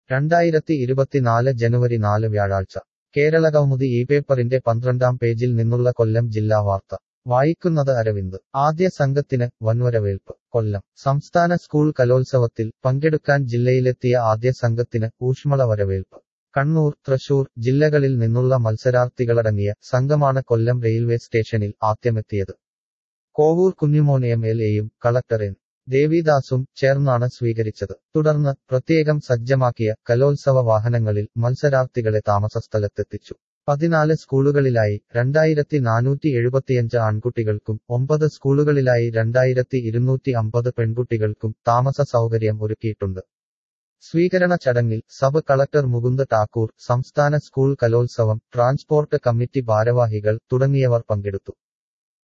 രണ്ടായിരത്തി ഇരുപത്തിനാല് ജനുവരി നാല് വ്യാഴാഴ്ച കേരള കൗമുദി ഈ പേപ്പറിന്റെ പന്ത്രണ്ടാം പേജിൽ നിന്നുള്ള കൊല്ലം ജില്ലാ വാർത്ത വായിക്കുന്നത് അരവിന്ദ് ആദ്യ സംഘത്തിന് വൻവരവേൽപ്പ് കൊല്ലം സംസ്ഥാന സ്കൂൾ കലോത്സവത്തിൽ പങ്കെടുക്കാൻ ജില്ലയിലെത്തിയ ആദ്യ സംഘത്തിന് ഊഷ്മള വരവേൽപ്പ് കണ്ണൂർ തൃശൂർ ജില്ലകളിൽ നിന്നുള്ള മത്സരാർത്ഥികളടങ്ങിയ സംഘമാണ് കൊല്ലം റെയിൽവേ സ്റ്റേഷനിൽ ആദ്യമെത്തിയത് കോവൂർ കുഞ്ഞുമോൻ എം എൽ എയും കളക്ടർ എൻ ദേവിദാസും ചേർന്നാണ് സ്വീകരിച്ചത് തുടർന്ന് പ്രത്യേകം സജ്ജമാക്കിയ കലോത്സവ വാഹനങ്ങളിൽ മത്സരാർത്ഥികളെ താമസസ്ഥലത്തെത്തിച്ചു പതിനാല് സ്കൂളുകളിലായി രണ്ടായിരത്തി നാനൂറ്റി എഴുപത്തിയഞ്ച് ആൺകുട്ടികൾക്കും ഒമ്പത് സ്കൂളുകളിലായി രണ്ടായിരത്തി ഇരുന്നൂറ്റി അമ്പത് പെൺകുട്ടികൾക്കും താമസ സൗകര്യം ഒരുക്കിയിട്ടുണ്ട് സ്വീകരണ ചടങ്ങിൽ സബ് കളക്ടർ മുകുന്ദ ഠാക്കൂർ സംസ്ഥാന സ്കൂൾ കലോത്സവം ട്രാൻസ്പോർട്ട് കമ്മിറ്റി ഭാരവാഹികൾ തുടങ്ങിയവർ പങ്കെടുത്തു